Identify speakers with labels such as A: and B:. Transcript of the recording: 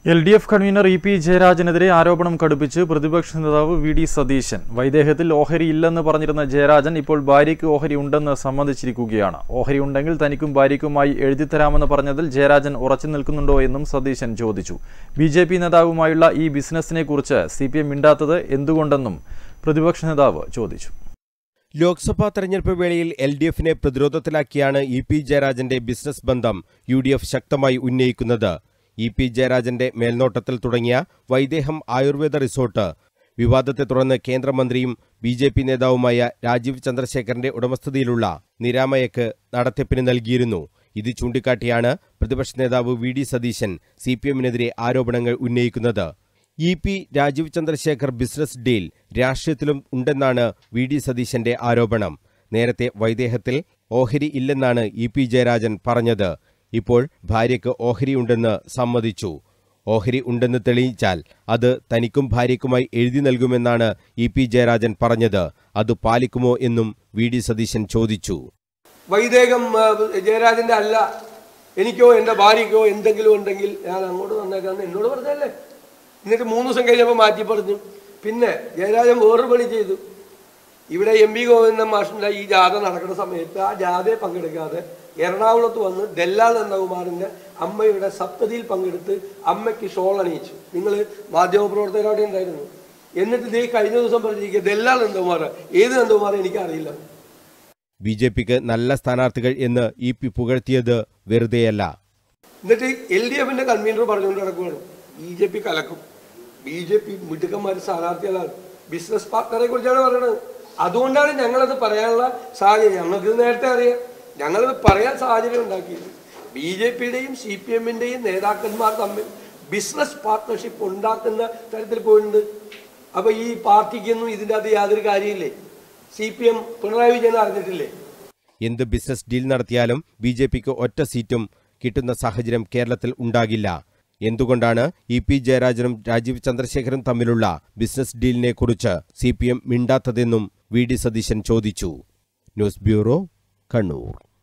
A: L D F convener E P ജയരാജനെതിരെ ആരോപണം കടുപ്പിച്ച് പ്രതിപക്ഷ നേതാവ് വി ഡി സതീശൻ വൈദേഹത്തിൽ ഓഹരി ഇല്ലെന്ന് പറഞ്ഞിരുന്ന ജയരാജൻ ഇപ്പോൾ ഭാര്യയ്ക്ക് ഓഹരി ഉണ്ടെന്ന് സമ്മതിച്ചിരിക്കുകയാണ് ഓഹരി ഉണ്ടെങ്കിൽ തനിക്കും ഭാര്യയ്ക്കുമായി എഴുതിത്തരാമെന്ന് പറഞ്ഞതിൽ ജയരാജൻ ഉറച്ചു നിൽക്കുന്നുണ്ടോ എന്നും സതീശൻ ചോദിച്ചു ബി ജെ പി നേതാവുമായുള്ള ഈ ബിസിനസിനെ കുറിച്ച് സി പി എം മിണ്ടാത്തത് എന്തുകൊണ്ടെന്നും പ്രതിപക്ഷ നേതാവ് ചോദിച്ചു
B: ലോക്സഭാ തെരഞ്ഞെടുപ്പ് വേളയിൽ എൽ ഡി എഫിനെ പ്രതിരോധത്തിലാക്കിയാണ് ഇ പി ജയരാജന്റെ ബിസിനസ് ബന്ധം യു ഡി എഫ് ശക്തമായി ഉന്നയിക്കുന്നത് ഇ പി ജയരാജന്റെ മേൽനോട്ടത്തിൽ തുടങ്ങിയ വൈദേഹം ആയുർവേദ റിസോർട്ട് വിവാദത്തെ തുടർന്ന് കേന്ദ്രമന്ത്രിയും ബി ജെ പി നേതാവുമായ രാജീവ് ചന്ദ്രശേഖരന്റെ ഉടമസ്ഥതയിലുള്ള നിരാമയക്ക് നടത്തിപ്പിന് നൽകിയിരുന്നു ഇത് ചൂണ്ടിക്കാട്ടിയാണ് പ്രതിപക്ഷ നേതാവ് V D Satheesan C P എമ്മിനെതിരെ ആരോപണങ്ങൾ ഉന്നയിക്കുന്നത് E P Rajeev Chandrasekhar business deal രാഷ്ട്രീയത്തിലും ഉണ്ടെന്നാണ് വി ഡി സതീശന്റെ ആരോപണം നേരത്തെ വൈദേഹത്തിൽ ഓഹരി ഇല്ലെന്നാണ് ഇ പി ജയരാജൻ പറഞ്ഞത് ഇപ്പോൾ ഭാര്യയ്ക്ക് ഓഹരിയുണ്ടെന്ന് സമ്മതിച്ചു ഓഹരി ഉണ്ടെന്ന് തെളിയിച്ചാൽ അത് തനിക്കും ഭാര്യയ്ക്കുമായി എഴുതി നൽകുമെന്നാണ് ഇ പി ജയരാജൻ പറഞ്ഞത് അത് പാലിക്കുമോ എന്നും വി ഡി സതീശൻ ചോദിച്ചു
C: വൈദേകം ആ, ജയരാജന്റെ അല്ല എനിക്കോ എൻ്റെ ഭാര്യയ്ക്കോ എന്തെങ്കിലും ഉണ്ടെങ്കിൽ ഞാൻ അങ്ങോട്ട് വന്നേക്കാന്ന് എന്നോട് പറഞ്ഞല്ലേ എന്നിട്ട് മൂന്ന് ദിവസം കഴിഞ്ഞപ്പോൾ മാറ്റി പറഞ്ഞു പിന്നെ ജയരാജൻ വേറൊരു പണി ചെയ്തു ഇവിടെ എം പി ഗോവിന്ദൻ മാഷിൻ്റെ ഈ ജാഥ നടക്കുന്ന സമയത്ത് ആ ജാഥയെ പങ്കെടുക്കാതെ എറണാകുളത്ത് വന്ന് ദല്ലാൽ നന്ദകുമാറിൻ്റെ അമ്മയുടെ സപ്തതിയിൽ പങ്കെടുത്ത് അമ്മയ്ക്ക് ഷോൾ അണിയിച്ചു നിങ്ങൾ മാധ്യമപ്രവർത്തകരവിടെ ഉണ്ടായിരുന്നു എന്നിട്ട് ഇതേ കഴിഞ്ഞ ദിവസം പറഞ്ഞിരിക്കുക ദല്ലാൽ നന്ദകുമാർ ഏത് നന്ദകുമാർ എനിക്കറിയില്ല
B: ബി ജെ പിക്ക് നല്ല സ്ഥാനാർത്ഥികൾ എന്ന് ഇ പി പുകഴ്ത്തിയത് വെറുതെയല്ല
C: എന്നിട്ട് എൽ ഡി എഫിന്റെ കൺവീനർ പറഞ്ഞുകൊണ്ട് നടക്കുകയാണ് ബി ജെ പി കലക്കും ബി ജെ പി മിടുക്കന്മാർ സ്ഥാനാർത്ഥികളാണ് ബിസിനസ് പാർട്ണറെ കുറിച്ചാണ് പറയുന്നത് അതുകൊണ്ടാണ് ഞങ്ങളത് പറയാനുള്ള സാഹചര്യം ഞങ്ങൾക്ക് ഇത് നേരത്തെ അറിയാം ഞങ്ങളത് പറയാൻ സാഹചര്യം ഉണ്ടാക്കിയത് ബി ജെ പിയുടെയും സി പി എമ്മിൻ്റെയും നേതാക്കന്മാർ തമ്മിൽ ബിസിനസ് പാർട്ട്ണർഷിപ്പ് ഉണ്ടാക്കുന്ന തരത്തിൽ പോയിട്ടുണ്ട് അപ്പൊ ഈ പാർട്ടിക്കൊന്നും ഇതിൻ്റെ അകത്ത് യാതൊരു കാര്യമില്ലേ C P M Pinarayi Vijayan അറിഞ്ഞിട്ടില്ലേ
B: എന്ത് ബിസിനസ് ഡീൽ നടത്തിയാലും ബി ജെ പിക്ക് ഒറ്റ സീറ്റും കിട്ടുന്ന സാഹചര്യം കേരളത്തിൽ ഉണ്ടാകില്ല എന്തുകൊണ്ടാണ് ഇ പി ജയരാജനും രാജീവ് ചന്ദ്രശേഖരും തമ്മിലുള്ള ബിസിനസ് ഡീലിനെ കുറിച്ച് സി പി എം മിണ്ടാത്തതെന്നും വി ഡി സതീശൻ ചോദിച്ചു ന്യൂസ് ബ്യൂറോ കണ്ണൂർ